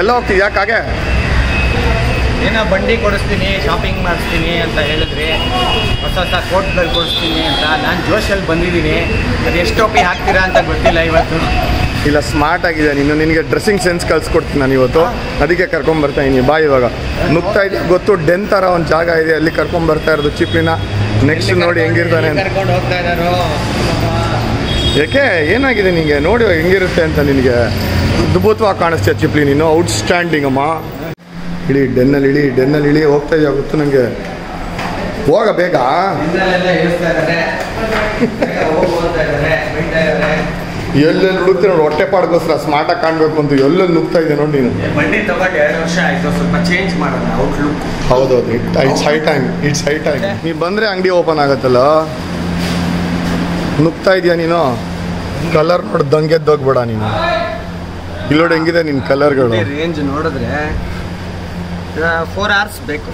ಎಲ್ಲ ಹೋಗ್ತಿದ್ಯಾ ಕಾಗೆ ಏನೋ ಬಂಡಿ ಕೊಡಿಸ್ತೀನಿ ಶಾಪಿಂಗ್ ಮಾಡಿಸ್ತೀನಿ ಅಂತ ಹೇಳಿದ್ರಿ ಹೊಸ ಹೊಸ ಕೋಟ್ಗಳು ಕೊಡಿಸ್ತೀನಿ ಅಂತ ನಾನು ಜೋಶಲ್ಲಿ ಬಂದಿದ್ದೀನಿ ಅದು ಎಷ್ಟು ಟೋಪಿ ಹಾಕ್ತೀರಾ ಅಂತ ಗೊತ್ತಿಲ್ಲ ಇವತ್ತು ಇಲ್ಲ ಸ್ಮಾರ್ಟ್ ಆಗಿದೆ ನೀನು ನಿನಗೆ ಡ್ರೆಸ್ಸಿಂಗ್ ಸೆನ್ಸ್ ಕಳ್ಸ್ಕೊಡ್ತೀನಿ ನಾನು ಇವತ್ತು ಅದಕ್ಕೆ ಕರ್ಕೊಂಬರ್ತಾ ಇದೀನಿ ಬಾ ಇವಾಗ ನುಗ್ತಾ ಇದೆಯಾ ಗೊತ್ತು ಡೆನ್ ಥರ ಒಂದು ಜಾಗ ಇದೆ ಅಲ್ಲಿ ಕರ್ಕೊಂಬರ್ತಾ ಇರೋದು ಚಿಪ್ಲಿನ ನೆಕ್ಸ್ಟ್ ನೋಡಿ ಹೆಂಗಿರ್ತಾನೆ ಅಂತ ಕರ್ಕೊಂಡು ಹೋಗ್ತಾ ಇದ್ದಾರೋ ಯಾಕೆ ಏನಾಗಿದೆ ನಿನಗೆ ನೋಡಿ ಹೆಂಗಿರುತ್ತೆ ಅಂತ ನಿನಗೆ ಅದ್ಭುತವಾಗಿ ಕಾಣಿಸ್ತೀಯ ಚಿಪ್ಲಿ ನೀನು ಔಟ್ಸ್ಟ್ಯಾಂಡಿಂಗ್ ಅಮ್ಮ ಇಳಿ ಡೆನ್ನಲ್ಲಿ ಇಳಿ ಡೆನ್ನಲ್ಲಿ ಇಳಿ ಹೋಗ್ತಾ ಇದೆಯಾ ಗೊತ್ತು ನನಗೆ ಹೋಗ ಬೇಗ ಹಿಂದಲ್ಲೆಲ್ಲ ಇಳಿಸ್ತಾ ಇದ್ದಾರೆ ಹೋಗು ಅಂತ ಇದ್ದಾರೆ ಬೈತಾ ಇದ್ದಾರೆ ಎಲ್ಲೆಲ್ಲಿ ಹುಡುಕ್ತೀನಿ ನೋಡಿ ಹೊಟ್ಟೆ ಪಾಡ್ಗೋಸ್ಕರ ಸ್ಮಾರ್ಟಾಗಿ ಕಾಣಬೇಕು ಅಂತ ಎಲ್ಲೆಲ್ಲಿ ನುಗ್ತಾ ಇದೆ ನೋಡಿ ನೀನು ಬಂಡಿ ತಗೊಂಡು ಎರಡು ವರ್ಷ ಆಯಿತು ಸ್ವಲ್ಪ ಚೇಂಜ್ ಮಾಡೋಣ ಔಟ್ಲುಕ್ ಹೌದೌದು it's high time it's high time ನೀವು ಬಂದರೆ ಅಂಗಡಿ ಓಪನ್ ಆಗತ್ತಲ್ಲ ನುಗ್ತಾ ಇದೆಯಾ ನೀನು ಕಲರ್ ನೋಡಿ ದಂಗೆದ್ದೋಗ್ಬೇಡ ನೀನು ಇಲ್ಲಿ ನೋಡಿ ಹೆಂಗಿದೆ ನಿನ್ನ ಕಲರ್ಗಳು ರೇಂಜ್ ನೋಡಿದ್ರೆ ಫೋರ್ ಅವರ್ಸ್ ಬೇಕು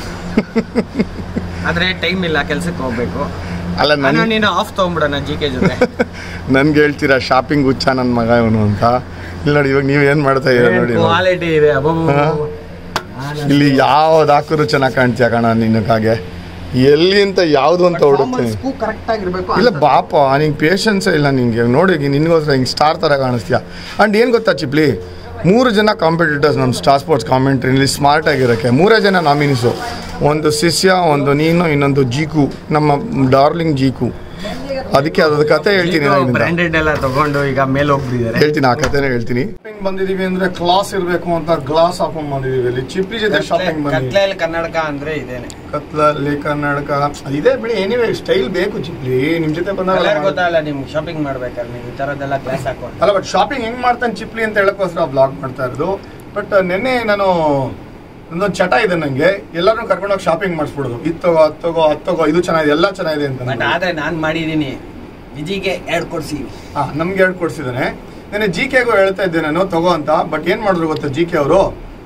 ಆದ್ರೆ ಟೈಮ್ ಇಲ್ಲ ಕೆಲ್ಸಕ್ಕೆ ಹೋಗ್ಬೇಕು ಅಲ್ಲ ನಾನು ನನ್ ನೀನು ಆಫ್ ತಗೊಂಡ್ಬಿಡೋಣ ಜಿ ಕೆ ಜೊತೆ ನನ್ಗೆ ಹೇಳ್ತೀರಾ ಶಾಪಿಂಗ್ ಹುಚ್ಚ ನನ್ನ ಮಗ ಇವನು ಅಂತ ಇಲ್ಲಿ ನೋಡಿ ಇವಾಗ ನೀವು ಏನು ಮಾಡ್ತಾ ಇದ್ದೀರಾ ನೋಡಿ ಇವಾಗ. ಕ್ವಾಲಿಟಿ ಇದೆ ಅಬ್ಬಬ್ಬಬ್ಬ. ಹಾ. ನಾನು ಇಲ್ಲಿ ಯಾವ್ದು ಹಾಕಿದ್ರು ಚೆನ್ನಾಗಿ ಕಾಣ್ತೀಯ ಕಣ ನಿನ್ನಕ್ಕಾಗೆ ಎಲ್ಲಿ ಅಂತ ಯಾವುದು ಅಂತ ಹುಡುಕ್ತೀನಿ performance ಗೂ correct ಆಗಿರ್ಬೇಕು ಇಲ್ಲ ಅಂತ. ಬಾಪ ನಿಂಗೆ ಪೇಷನ್ಸೇ ಇಲ್ಲ ನಿಂಗೆ ನೋಡಿ ನಿನಗೋಸ್ಕರ ಹಿಂಗೆ ಸ್ಟಾರ್ ಥರ ಕಾಣಿಸ್ತೀಯ ಆ್ಯಂಡ್ ಏನು ಗೊತ್ತಾ ಚಿಪ್ಲಿ ಮೂರು ಜನ ಕಾಂಪಿಟೇಟರ್ಸ್ ನಮ್ಮ ಸ್ಟಾರ್ ಸ್ಪೋರ್ಟ್ಸ್ ಕಾಮೆಂಟ್ರಿನಲ್ಲಿ ಸ್ಮಾರ್ಟ್ ಆಗಿರೋಕ್ಕೆ ಮೂರೇ ಜನ ನಾಮಿನೀಸು ಒಂದು ಶಿಷ್ಯ ಒಂದು ನೀನು ಇನ್ನೊಂದು ಜೀಕು ನಮ್ಮ ಡಾರ್ಲಿಂಗ್ ಜೀಕು ಅದಕ್ಕೆ ಅದ್ರ ಕತೆ ಹೇಳ್ತೀನಿ ಈಗ ನಾನಿಂದ. ಬ್ರ್ಯಾಂಡೆಡ್ ಎಲ್ಲ ತಗೊಂಡು ಈಗ ಮೇಲೆ ಹೋಗ್ಬಿಟ್ಟಿದ್ದಾರೆ ಹೇಳ್ತೀನಿ ಆ ಕತೆನೇ ಹೇಳ್ತೀನಿ ಶಾಪಿಂಗ್ ಬಂದಿದೀವಿ ಅಂದ್ರೆ ಕ್ಲಾಸ್ ಇರಬೇಕು ಅಂತ ಗ್ಲಾಸ್ ಹಾಕೊಂಡ್ ಬಂದಿದೀವಿ ಇಲ್ಲಿ ಚಿಪ್ಲಿ ಜೊತೆ ಶಾಪಿಂಗ್ ಬಂದಿದ್ದೀವಿ ಕತ್ಲೆಯಲ್ಲಿ ಕನ್ನಡಕ ಅಂದ್ರೆ ಇದೇನೆ ಕತ್ಲಲ್ಲಿ ಕರ್ನಾಟಕ ಇದೇ ಬಿಡಿ ಎನಿವೇ ಸ್ಟೈಲ್ ಬೇಕು ಚಿಪ್ಲಿ ನಿಮ್ ಜೊತೆ ಎಲ್ಲರಿಗೂ ಬಂದಾಗ ಗೊತ್ತಲ್ಲ ನಿಮ್ಗೆ ಶಾಪಿಂಗ್ ಮಾಡ್ಬೇಕಾದ್ರೆ ನೀವು ಈ ತರದ್ದೆಲ್ಲ ಗ್ಲಾಸ್ ಹಾಕೊಂಡು ಅಲ್ಲ ಬಟ್ ಶಾಪಿಂಗ್ ಹೆಂಗ್ ಮಾಡ್ತಾನೆ ಚಿಪ್ಲಿ ಅಂತ ಹೇಳಕ್ಕೋಸ್ಕರ ಬ್ಲಾಗ್ ಮಾಡ್ತಾ ಇರೋದು ಬಟ್ ನಿನ್ನೆ ನಾನು ಒಂದೊಂದು ಚಟ ಇದೆ ನಂಗೆ ಎಲ್ಲರನ್ನೂ ಕರ್ಕೊಂಡೋಗಿ ಶಾಪಿಂಗ್ ಮಾಡಿಸ್ಬಿಡೋದು ಇದು ತಗೋ ಅದು ತಗೋ ಅದು ತಗೋ ಇದು ಚೆನ್ನಾಗಿದೆ ಎಲ್ಲ ಚೆನ್ನಾಗಿದೆ ಅಂತ ಬಟ್ ಆದ್ರೆ ನಾನ್ ಮಾಡಿದೀನಿ ವಿಜಿಗೆ ಎರಡು ಕೊಡ್ಸಿ ಹಾ ನಮ್ಗೆ ಎರಡು ಕೊಡ್ಸಿದ್ದಾನೆ ನೆನ್ನೆ ಜಿ ಕೆಗೂ ಹೇಳ್ತಾ ಇದ್ದೆ ನಾನು ತಗೋ ಅಂತ ಬಟ್ ಏನ್ ಮಾಡಿದ್ರು ಗೊತ್ತಾ ಜಿ ಕೆ ಅವರು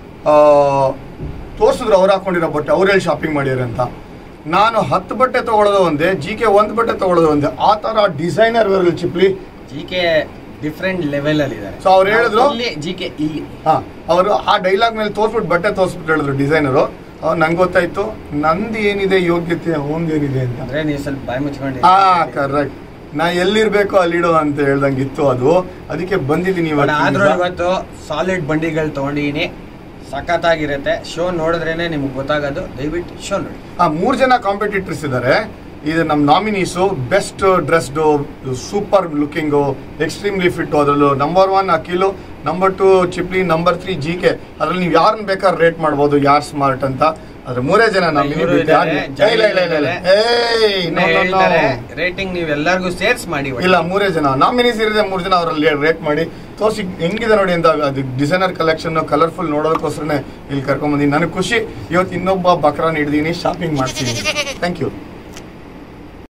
ತೋರಿಸಿದ್ರು ಅವ್ರು ಹಾಕೊಂಡಿರೋ ಬಟ್ಟೆ ಅವ್ರು ಹೇಳಿ ಶಾಪಿಂಗ್ ಮಾಡ್ಯಾರ ಅಂತ ನಾನು ಹತ್ತು ಬಟ್ಟೆ ತಗೊಳ್ಳೋದು ಒಂದೇ ಜಿ ಕೆ ಒಂದು ಬಟ್ಟೆ ತಗೊಳ್ಳೋದು ಒಂದೇ ಆ ಥರ ಡಿಸೈನರ್ ವೇರಲ್ಲಿ Chipli G K different level ಅಲ್ಲಿ ಇದ್ದಾರೆ So ಅವ್ರು ಹೇಳಿದ್ರು? ಇಲ್ಲಿ ಜಿ ಕೆ ಇಲ್ಲಿ ಹಾ ಅವರು ಆ ಡೈಲಾಗ್ ಮೇಲೆ ತೋರಿಸ್ಬಿಟ್ಟು ಬಟ್ಟೆ ತೋರಿಸ್ಬಿಟ್ಟು ಹೇಳಿದ್ರು ಡಿಸೈನರು ನಂಗೆ ಗೊತ್ತಾಯ್ತು ನಂದು ಏನಿದೆ ಯೋಗ್ಯತೆ ಅವನದು ಏನಿದೆ ಅಂತ ಅಂದ್ರೆ ನೀವು ಸ್ವಲ್ಪ ಬಾಯಿ ಮುಚ್ಕೊಂಡು ಹಾ ಕರೆಕ್ಟ್ ನಾ ಎಲ್ಲಿರ್ಬೇಕೋ ಅಲ್ಲಿಡು ಅಂತ ಹೇಳ್ದಂಗಿತ್ತು ಅದು ಅದಕ್ಕೆ ಬಂದಿದ್ದೀನಿ ಬಟ್ ಆದ್ರೂ ಇವತ್ತು ಇವತ್ತು ಸಾಲಿಡ್ ಬಂಡಿಗಳು ತಗೊಂಡಿದೀನಿ ಸಖತ್ತಾಗಿರುತ್ತೆ ಶೋ ನೋಡಿದ್ರೇನೆ ನಿಮ್ಗೆ ಗೊತ್ತಾಗೋದು ದಯವಿಟ್ಟು ಶೋ ನೋಡಿ ಆ ಮೂರು ಜನ ಕಾಂಪಿಟೇಟರ್ಸ್ ಇದ್ದಾರೆ ಇದು ನಮ್ಮ nominees best dressed super looking extremely fit ಅದರಲ್ಲೂ number one Akhil number two Chipli number three G K ಅದ್ರಲ್ಲಿ ನೀವು ಯಾರನ್ನ ಬೇಕಾದ್ರೆ ರೇಟ್ ಮಾಡ್ಬೋದು ಯಾರು ಸ್ಮಾರ್ಟ್ ಅಂತ ಅದ್ರ ಮೂರೇ ಜನ ಇವ್ರು ಇದ್ದಾರೆ, ಹೇಳ್ತಾರೆ ರೇಟಿಂಗ್ ನೀವು ಎಲ್ಲರಿಗೂ ಸೇರ್ಸ್ ಮಾಡಿ ಒಟ್ಟು. ಇಲ್ಲ ಮೂರೇ ಜನ ನಾಮಿನೀಸ್ ಇರಿದೆ ಮೂರು ಜನ ಅವರಲ್ಲಿ ರೇಟ್ ಮಾಡಿ ತೋರಿಸಿ ಹೆಂಗಿದೆ ನೋಡಿ ಅಂತ ಅದು ಡಿಸೈನರ್ ಕಲೆಕ್ಷನ್ ಕಲರ್ಫುಲ್ ನೋಡೋದಕ್ಕೋಸ್ಕರನೇ ಇಲ್ಲಿ ಕರ್ಕೊಂಬಂದಿನಿ ನನಗೆ ಖುಷಿ ಇವತ್ತು ಇನ್ನೊಬ್ಬ ಬಕ್ರಾನ್ ಹಿಡ್ದೀನಿ ಶಾಪಿಂಗ್ ಮಾಡ್ತೀನಿ ಥ್ಯಾಂಕ್ ಯು